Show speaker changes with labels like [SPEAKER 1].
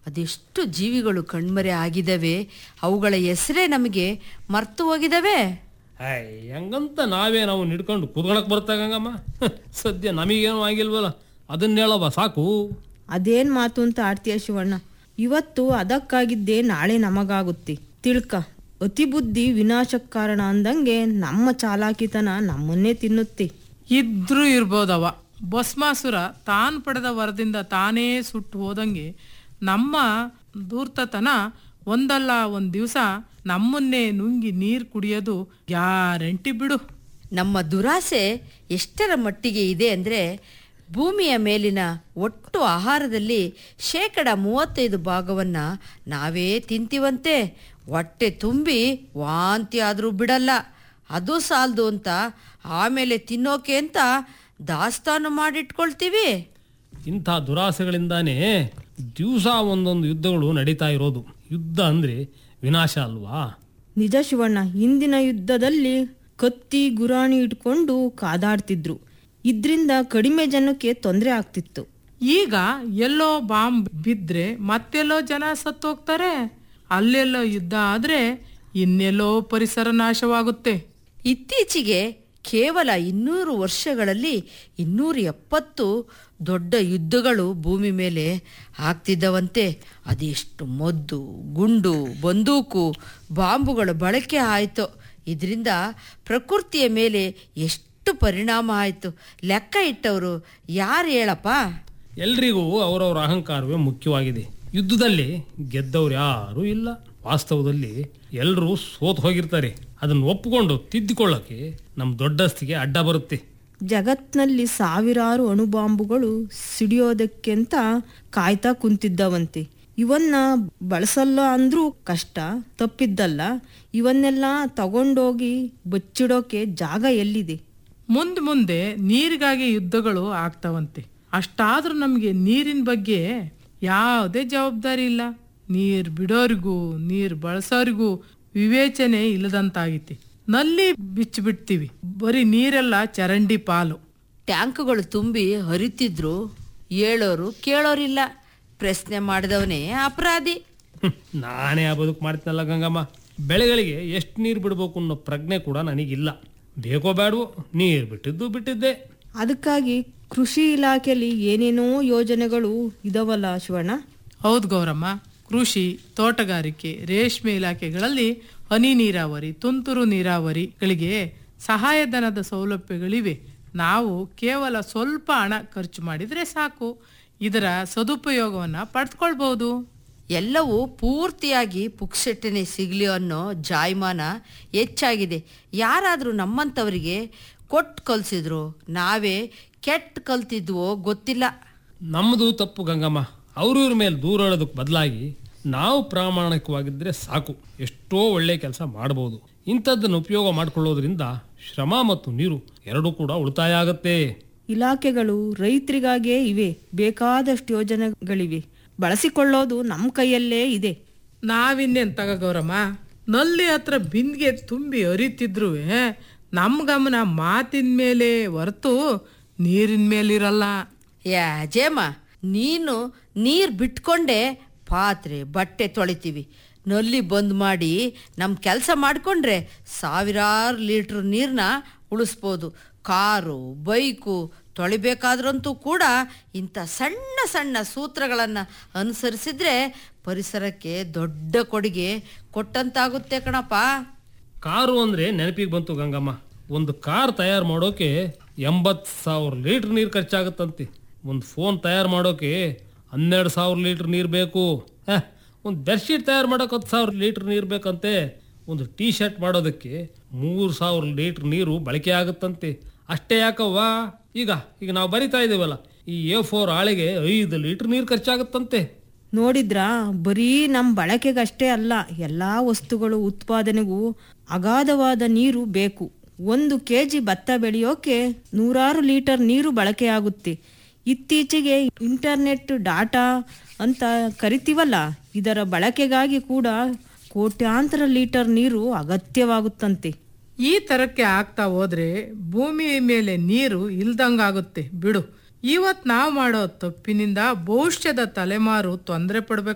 [SPEAKER 1] ಅದೆಷ್ಟು ಜೀವಿಗಳು ಕಣ್ಮರೆ ಆಗಿದವೆ ಅವುಗಳ ಹೆಸರೇ ನಮಗೆ ಮರ್ತು ಹೋಗಿದವೆ
[SPEAKER 2] ಹಾಯ್ ಹಂಗಂತ ನಾವೇ ನಾವು ನಿಡ್ಕೊಂಡು ಕುತ್ಕೊಳಕ್ ಬರ್ತಾ ಗಂಗಮ್ಮ ಸದ್ಯ ನಮಗೇನು ಆಗಿಲ್ವಲ್ಲ ಅದನ್ನ ಹೇಳವ ಸಾಕು
[SPEAKER 3] ಅದೇನ್ ಮಾತು ಅಂತ ಆಡ್ತೀಯ ಶಿವಣ್ಣ ಇವತ್ತು ಅದಕ್ಕಾಗಿದ್ದೇ ನಾಳೆ ನಮಗಾಗುತ್ತೆ ತಿಳ್ಕ ಅತಿ ಬುದ್ಧಿ ವಿನಾಶಕ್ ಕಾರಣ ಅಂದಂಗೆ ನಮ್ಮ ಚಾಲಾಕಿತನ ನಮ್ಮನ್ನೇ ತಿನ್ನುತ್ತೆ
[SPEAKER 4] ಇದ್ರೂ ಇರ್ಬೋದವ ಭಸ್ಮಾಸುರ ತಾನು ಪಡೆದ ವರದಿಂದ ತಾನೇ ಸುಟ್ಟು ಹೋದಂಗೆ ನಮ್ಮ ಧೂರ್ತತನ ಒಂದಲ್ಲ ಒಂದು ದಿವಸ ನಮ್ಮನ್ನೇ ನುಂಗಿ ನೀರು ಕುಡಿಯೋದು ಗ್ಯಾರಂಟಿ ಬಿಡು
[SPEAKER 1] ನಮ್ಮ ದುರಾಸೆ ಎಷ್ಟರ ಮಟ್ಟಿಗೆ ಇದೆ ಅಂದರೆ ಭೂಮಿಯ ಮೇಲಿನ ಒಟ್ಟು ಆಹಾರದಲ್ಲಿ ಶೇಕಡ ಮೂವತ್ತೈದು ಭಾಗವನ್ನು ನಾವೇ ತಿಂತೀವಂತೆ ಹೊಟ್ಟೆ ತುಂಬಿ ವಾಂತಿ ಆದರೂ ಬಿಡಲ್ಲ ಅದು ಸಾಲದು ಅಂತ ಆಮೇಲೆ ತಿನ್ನೋಕೆ ಅಂತ ದಾಸ್ತಾನು ಮಾಡಿಟ್ಕೊಳ್ತೀವಿ
[SPEAKER 2] ಇಂಥ ದುರಾಸೆಗಳಿಂದಾನೇ ದಿವಸ ಒಂದೊಂದು ಯುದ್ಧಗಳು ನಡೀತಾ ಇರೋದು ಯುದ್ಧ ಅಂದ್ರೆ ವಿನಾಶ ಅಲ್ವಾ
[SPEAKER 3] ನಿಜ ಶಿವಣ್ಣ ಇಂದಿನ ಯುದ್ಧದಲ್ಲಿ ಕತ್ತಿ ಗುರಾಣಿ ಇಟ್ಕೊಂಡು ಕಾದಾಡ್ತಿದ್ರು ಇದ್ರಿಂದ ಕಡಿಮೆ ಜನಕ್ಕೆ ತೊಂದರೆ ಆಗ್ತಿತ್ತು
[SPEAKER 4] ಈಗ ಎಲ್ಲೋ ಬಾಂಬ್ ಬಿದ್ರೆ ಮತ್ತೆಲ್ಲೋ ಜನ ಸತ್ತೋಗ್ತಾರೆ ಅಲ್ಲೆಲ್ಲೋ ಯುದ್ಧ ಆದ್ರೆ ಇನ್ನೆಲ್ಲೋ ಪರಿಸರ ನಾಶವಾಗುತ್ತೆ
[SPEAKER 1] ಇತ್ತೀಚೆಗೆ ಕೇವಲ ಇನ್ನೂರು ವರ್ಷಗಳಲ್ಲಿ ಇನ್ನೂರ ಎಪ್ಪತ್ತು ದೊಡ್ಡ ಯುದ್ಧಗಳು ಭೂಮಿ ಮೇಲೆ ಆಗ್ತಿದ್ದವಂತೆ ಅದೆಷ್ಟು ಮದ್ದು ಗುಂಡು ಬಂದೂಕು ಬಾಂಬುಗಳ ಬಳಕೆ ಆಯಿತು ಇದರಿಂದ ಪ್ರಕೃತಿಯ ಮೇಲೆ ಎಷ್ಟು ಪರಿಣಾಮ ಆಯಿತು ಲೆಕ್ಕ ಇಟ್ಟವರು ಯಾರು ಹೇಳಪ್ಪ
[SPEAKER 2] ಎಲ್ರಿಗೂ ಅವರವರ ಅಹಂಕಾರವೇ ಮುಖ್ಯವಾಗಿದೆ ಯುದ್ಧದಲ್ಲಿ ಗೆದ್ದವ್ರು ಯಾರೂ ಇಲ್ಲ ವಾಸ್ತವದಲ್ಲಿ ಎಲ್ಲರೂ ಸೋತ್ ಹೋಗಿರ್ತಾರೆ ಅದನ್ನು ಒಪ್ಪಿಕೊಂಡು ತಿದ್ದಿಕೊಳ್ಳೋಕೆ ನಮ್ಮ ದೊಡ್ಡಸ್ತಿಗೆ ಅಡ್ಡ ಬರುತ್ತೆ
[SPEAKER 3] ಜಗತ್ನಲ್ಲಿ ಸಾವಿರಾರು ಅಣುಬಾಂಬುಗಳು ಸಿಡಿಯೋದಕ್ಕೆಂತ ಕಾಯ್ತಾ ಕುಂತಿದ್ದವಂತೆ ಇವನ್ನ ಬಳಸಲ್ಲ ಅಂದ್ರೂ ಕಷ್ಟ ತಪ್ಪಿದ್ದಲ್ಲ ಇವನ್ನೆಲ್ಲ ತಗೊಂಡೋಗಿ ಬಚ್ಚಿಡೋಕೆ ಜಾಗ ಎಲ್ಲಿದೆ
[SPEAKER 4] ಮುಂದೆ ಮುಂದೆ ನೀರಿಗಾಗಿ ಯುದ್ಧಗಳು ಆಗ್ತಾವಂತೆ ಅಷ್ಟಾದ್ರೂ ನಮಗೆ ನೀರಿನ ಬಗ್ಗೆ ಯಾವುದೇ ಜವಾಬ್ದಾರಿ ಇಲ್ಲ ನೀರು ಬಿಡೋರಿಗೂ ನೀರು ಬಳಸೋರಿಗೂ ವಿವೇಚನೆ ಇಲ್ಲದಂತಾಗೈತಿ ನಲ್ಲಿ ಬಿಚ್ಚಿಬಿಡ್ತೀವಿ ಬರೀ ನೀರೆಲ್ಲ ಚರಂಡಿ ಪಾಲು
[SPEAKER 1] ಟ್ಯಾಂಕ್ಗಳು ತುಂಬಿ ಹರಿತಿದ್ರು ಹೇಳೋರು ಕೇಳೋರಿಲ್ಲ ಪ್ರಶ್ನೆ ಮಾಡಿದವನೇ ಅಪರಾಧಿ
[SPEAKER 2] ಹ್ಮ್, ನಾನೇ ಆ ಬದುಕು ಮಾಡ್ತೀನಲ್ಲ ಗಂಗಮ್ಮ ಬೆಳೆಗಳಿಗೆ ಎಷ್ಟು ನೀರು ಬಿಡಬೇಕು ಅನ್ನೋ ಪ್ರಜ್ಞೆ ಕೂಡ ನನಗಿಲ್ಲ ಬೇಕೋ ಬೇಡವೋ ನೀರು ಬಿಟ್ಟಿದ್ದು ಬಿಟ್ಟಿದ್ದೆ
[SPEAKER 3] ಅದಕ್ಕಾಗಿ ಕೃಷಿ ಇಲಾಖೆಯಲ್ಲಿ ಏನೇನೋ ಯೋಜನೆಗಳು ಇದಾವಲ್ಲ ಶಿವಣ್ಣ
[SPEAKER 4] ಹೌದು ಗೌರಮ್ಮ ಕೃಷಿ ತೋಟಗಾರಿಕೆ ರೇಷ್ಮೆ ಇಲಾಖೆಗಳಲ್ಲಿ ಹನಿ ನೀರಾವರಿ ತುಂತುರು ನೀರಾವರಿಗಳಿಗೆ ಸಹಾಯಧನದ ಸೌಲಭ್ಯಗಳಿವೆ ನಾವು ಕೇವಲ ಸ್ವಲ್ಪ ಹಣ ಖರ್ಚು ಮಾಡಿದರೆ ಸಾಕು ಇದರ ಸದುಪಯೋಗವನ್ನು ಪಡೆದುಕೊಳ್ಬಹುದು
[SPEAKER 1] ಎಲ್ಲವೂ ಪೂರ್ತಿಯಾಗಿ ಪುಕ್ಸೆಟ್ಟನೆ ಸಿಗಲಿ ಅನ್ನೋ ಜಾಯಮಾನ ಹೆಚ್ಚಾಗಿದೆ ಯಾರಾದರೂ ನಮ್ಮಂಥವರಿಗೆ ಕೊಟ್ಟು ಕಲಿಸಿದ್ರು ನಾವೇ ಕೆಟ್ಟ ಕಲ್ತಿದ್ವೋ ಗೊತ್ತಿಲ್ಲ
[SPEAKER 2] ನಮ್ಮದು ತಪ್ಪು ಗಂಗಮ್ಮ ಅವ್ರ ಇವ್ರ ಮೇಲೆ ದೂರ ಹೇಳೋದಕ್ಕೆ ಬದಲಾಗಿ ನಾವು ಪ್ರಾಮಾಣಿಕವಾಗಿದ್ದರೆ ಸಾಕು ಎಷ್ಟೋ ಒಳ್ಳೆ ಕೆಲಸ ಮಾಡ್ಬೋದು ಇಂಥದ್ದನ್ನು ಉಪಯೋಗ ಮಾಡಿಕೊಳ್ಳೋದ್ರಿಂದ ಶ್ರಮ ಮತ್ತು ನೀರು ಎರಡೂ ಕೂಡ ಉಳಿತಾಯ ಆಗುತ್ತೆ
[SPEAKER 3] ಇಲಾಖೆಗಳು ರೈತರಿಗಾಗೇ ಇವೆ ಬೇಕಾದಷ್ಟು ಯೋಜನೆಗಳಿವೆ ಬಳಸಿಕೊಳ್ಳೋದು ನಮ್ಮ ಕೈಯಲ್ಲೇ ಇದೆ
[SPEAKER 4] ನಾವಿನ್ನೇನು ತಗ ಗೌರಮ್ಮ ನಲ್ಲಿ ಹತ್ರ ಬಿಂದಿಗೆ ತುಂಬಿ ಹರಿತಿದ್ರು ನಮ್ಮ ಗಮನ ಮಾತಿನ ಮೇಲೆ ಹೊರತು ನೀರಿನ ಮೇಲಿರಲ್ಲ
[SPEAKER 1] ಯಾ ಜೇಮ ನೀನು ನೀರು ಬಿಟ್ಕೊಂಡೆ ಪಾತ್ರೆ ಬಟ್ಟೆ ತೊಳಿತೀವಿ ನಲ್ಲಿ ಬಂದ್ ಮಾಡಿ ನಮ್ಮ ಕೆಲಸ ಮಾಡಿಕೊಂಡ್ರೆ ಸಾವಿರಾರು ಲೀಟ್ರ್ ನೀರನ್ನ ಉಳಿಸ್ಬೋದು ಕಾರು ಬೈಕು ತೊಳಿಬೇಕಾದ್ರಂತೂ ಕೂಡ ಇಂಥ ಸಣ್ಣ ಸಣ್ಣ ಸೂತ್ರಗಳನ್ನು ಅನುಸರಿಸಿದ್ರೆ ಪರಿಸರಕ್ಕೆ ದೊಡ್ಡ ಕೊಡುಗೆ ಕೊಟ್ಟಂತಾಗುತ್ತೆ ಕಣಪ್ಪ
[SPEAKER 2] ಕಾರು ಅಂದರೆ ನೆನಪಿಗೆ ಬಂತು ಗಂಗಮ್ಮ ಒಂದು ಕಾರ್ ತಯಾರು ಮಾಡೋಕೆ ಎಂಬತ್ತು ಸಾವಿರ ಲೀಟ್ರ್ ನೀರು ಖರ್ಚಾಗುತ್ತಂತೆ ಒಂದು ಫೋನ್ ತಯಾರು ಮಾಡೋಕೆ ಹನ್ನೆರಡು ಸಾವಿರ ಲೀಟ್ರ್ ನೀರು ಬೇಕು ಹ, ಒಂದು ಬೆಡ್ಶೀಟ್ ತಯಾರು ಮಾಡೋಕೆ ಹತ್ತು ಸಾವಿರ ಲೀಟ್ರ್ ನೀರು ಬೇಕಂತೆ ಒಂದು ಟೀ ಶರ್ಟ್ ಮಾಡೋದಕ್ಕೆ ಮೂರು ಸಾವಿರ ಲೀಟ್ರ್ ನೀರು ಬಳಕೆ ಆಗುತ್ತಂತೆ ಅಷ್ಟೇ ಯಾಕವ್ವ ಈಗ ಈಗ ನಾವು ಬರಿತಾ ಇದ್ದೀವಲ್ಲ ಈ ಎ ಫೋರ್ ಆಳೆಗೆ ಐದು ಲೀಟ್ರ್ ನೀರು ಖರ್ಚಾಗುತ್ತಂತೆ
[SPEAKER 3] ನೋಡಿದ್ರಾ ಬರೀ ನಮ್ಮ ಬಳಕೆಗಷ್ಟೇ ಅಲ್ಲ ಎಲ್ಲ ವಸ್ತುಗಳು ಉತ್ಪಾದನೆಗೂ ಅಗಾಧವಾದ ನೀರು ಬೇಕು ಒಂದು ಕೆ ಜಿ ಭತ್ತ ಬೆಳೆಯೋಕೆ ನೂರಾರು ಲೀಟರ್ ನೀರು ಬಳಕೆಯಾಗುತ್ತೆ ಇತ್ತೀಚೆಗೆ ಇಂಟರ್ನೆಟ್ ಡಾಟಾ ಅಂತ ಕರಿತೀವಲ್ಲ ಇದರ ಬಳಕೆಗಾಗಿ ಕೂಡ ಕೋಟ್ಯಾಂತರ ಲೀಟರ್ ನೀರು ಅಗತ್ಯವಾಗುತ್ತಂತೆ
[SPEAKER 4] ಈ ತರಕ್ಕೆ ಆಗ್ತಾ ಹೋದ್ರೆ ಭೂಮಿ ಮೇಲೆ ನೀರು ಇಲ್ದಂಗಾಗುತ್ತೆ ಬಿಡು ಇವತ್ ನಾವು ಮಾಡೋ ತಪ್ಪಿನಿಂದ ಭವಿಷ್ಯದ ತಲೆಮಾರು ತೊಂದರೆ ಪಡ್ಬೇಕು